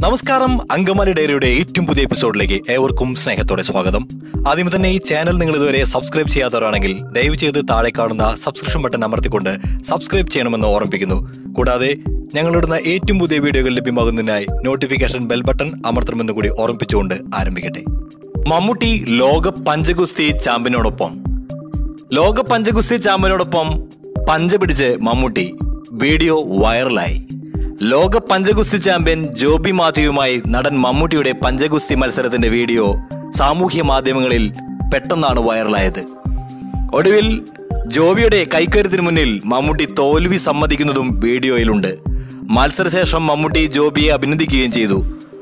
നമസ്കാരം അങ്കമാലി ഡയറിയുടെ ഏറ്റവും പുതിയ എപ്പിസോഡിലേക്ക് ഏവർക്കും സ്നേഹത്തോടെ സ്വാഗതം ആദ്യം തന്നെ ഈ ചാനൽ നിങ്ങൾ ഇതുവരെ സബ്സ്ക്രൈബ് ചെയ്യാത്തവരാണെങ്കിൽ ദയവ് ചെയ്ത് താഴെ കാണുന്ന സബ്സ്ക്രിപ്ഷൻ ബട്ടൺ അമർത്തിക്കൊണ്ട് സബ്സ്ക്രൈബ് ചെയ്യണമെന്ന് ഓർമ്മിപ്പിക്കുന്നു കൂടാതെ ഞങ്ങളിടുന്ന ഏറ്റവും പുതിയ വീഡിയോകൾ ലഭ്യമാകുന്നതിനായി നോട്ടിഫിക്കേഷൻ ബെൽ ബട്ടൺ അമർത്തണമെന്ന് കൂടി ഓർമ്മിപ്പിച്ചുകൊണ്ട് ആരംഭിക്കട്ടെ മമ്മൂട്ടി ലോക പഞ്ചഗുസ്തി ചാമ്പ്യനോടൊപ്പം ലോക പഞ്ചഗുസ്തി ചാമ്പ്യനോടൊപ്പം പഞ്ച പിടിച്ച് മമ്മൂട്ടി വീഡിയോ വൈറലായി ലോക പഞ്ചഗുസ്തി ചാമ്പ്യൻ ജോബി മാത്യുവുമായി നടൻ മമ്മൂട്ടിയുടെ പഞ്ചഗുസ്തി മത്സരത്തിന്റെ വീഡിയോ സാമൂഹ്യ മാധ്യമങ്ങളിൽ പെട്ടെന്നാണ് വൈറലായത് ഒടുവിൽ ജോബിയുടെ കൈക്കരുത്തിന് മുന്നിൽ മമ്മൂട്ടി തോൽവി സമ്മതിക്കുന്നതും വീഡിയോയിലുണ്ട് മത്സരശേഷം മമ്മൂട്ടി ജോബിയെ അഭിനന്ദിക്കുകയും ചെയ്തു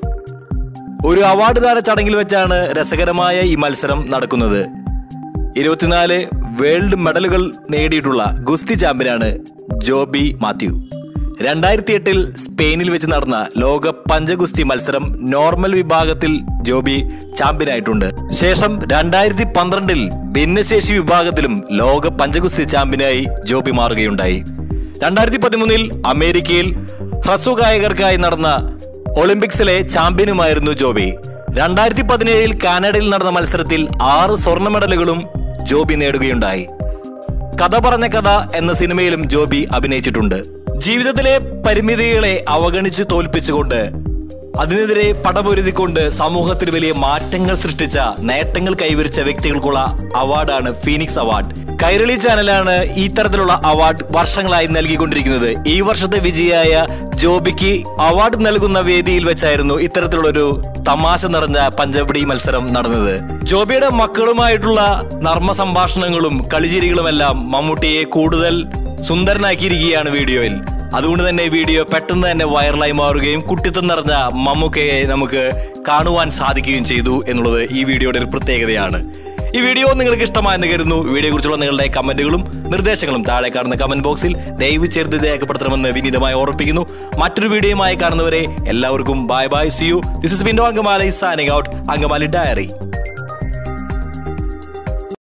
ഒരു അവാർഡ് ദാന ചടങ്ങിൽ വെച്ചാണ് രസകരമായ ഈ മത്സരം നടക്കുന്നത് ഇരുപത്തിനാല് വേൾഡ് മെഡലുകൾ നേടിയിട്ടുള്ള ഗുസ്തി ചാമ്പ്യനാണ് ജോബി മാത്യു രണ്ടായിരത്തി എട്ടിൽ സ്പെയിനിൽ വെച്ച് നടന്ന ലോക പഞ്ചഗുസ്തി മത്സരം നോർമൽ വിഭാഗത്തിൽ ജോബി ചാമ്പ്യനായിട്ടുണ്ട് ശേഷം രണ്ടായിരത്തി പന്ത്രണ്ടിൽ ഭിന്നശേഷി വിഭാഗത്തിലും ലോക പഞ്ചഗുസ്തി ചാമ്പ്യനായി ജോബി മാറുകയുണ്ടായി രണ്ടായിരത്തി പതിമൂന്നിൽ അമേരിക്കയിൽ ഹ്രസ്വ ഗായകർക്കായി നടന്ന ഒളിമ്പിക്സിലെ ചാമ്പ്യനുമായിരുന്നു ജോബി രണ്ടായിരത്തി പതിനേഴിൽ കാനഡയിൽ നടന്ന മത്സരത്തിൽ ആറ് സ്വർണ്ണ മെഡലുകളും ജോബി നേടുകയുണ്ടായി കഥ പറഞ്ഞ കഥ എന്ന സിനിമയിലും ജോബി അഭിനയിച്ചിട്ടുണ്ട് ജീവിതത്തിലെ പരിമിതികളെ അവഗണിച്ച് തോൽപ്പിച്ചുകൊണ്ട് അതിനെതിരെ പടപൊരുതിക്കൊണ്ട് സമൂഹത്തിൽ വലിയ മാറ്റങ്ങൾ സൃഷ്ടിച്ച നേട്ടങ്ങൾ കൈവരിച്ച വ്യക്തികൾക്കുള്ള അവാർഡാണ് ഫീനിക്സ് അവാർഡ് കൈരളി ചാനലാണ് ഈ തരത്തിലുള്ള അവാർഡ് വർഷങ്ങളായി നൽകിക്കൊണ്ടിരിക്കുന്നത് ഈ വർഷത്തെ വിജയായ ജോബിക്ക് അവാർഡ് നൽകുന്ന വേദിയിൽ വെച്ചായിരുന്നു ഇത്തരത്തിലുള്ള ഒരു തമാശ നിറഞ്ഞ പഞ്ചവടി മത്സരം നടന്നത് ജോബിയുടെ മക്കളുമായിട്ടുള്ള നർമ്മ സംഭാഷണങ്ങളും കളിചിരികളുമെല്ലാം മമ്മൂട്ടിയെ കൂടുതൽ സുന്ദരനാക്കിയിരിക്കുകയാണ് വീഡിയോയിൽ അതുകൊണ്ട് തന്നെ വീഡിയോ പെട്ടെന്ന് തന്നെ വൈറലായി മാറുകയും കുട്ടിത്തം നിറഞ്ഞ മമ്മൂക്കയെ നമുക്ക് കാണുവാൻ സാധിക്കുകയും ചെയ്തു എന്നുള്ളത് ഈ വീഡിയോയുടെ ഒരു പ്രത്യേകതയാണ് ഈ വീഡിയോ നിങ്ങൾക്ക് ഇഷ്ടമായെന്ന് കരുതുന്നു വീഡിയോ കുറിച്ചുള്ള നിങ്ങളുടെ കമന്റുകളും നിർദ്ദേശങ്ങളും താഴെ കാണുന്ന കമന്റ് ബോക്സിൽ ദയവ് ചേർത്ത് രേഖപ്പെടുത്തണമെന്ന് വിനീതമായി ഓർപ്പിക്കുന്നു മറ്റൊരു വീഡിയോയുമായി കാണുന്നവരെ എല്ലാവർക്കും bye bye see you this is Bindo Angamaly signing out Angamaly diary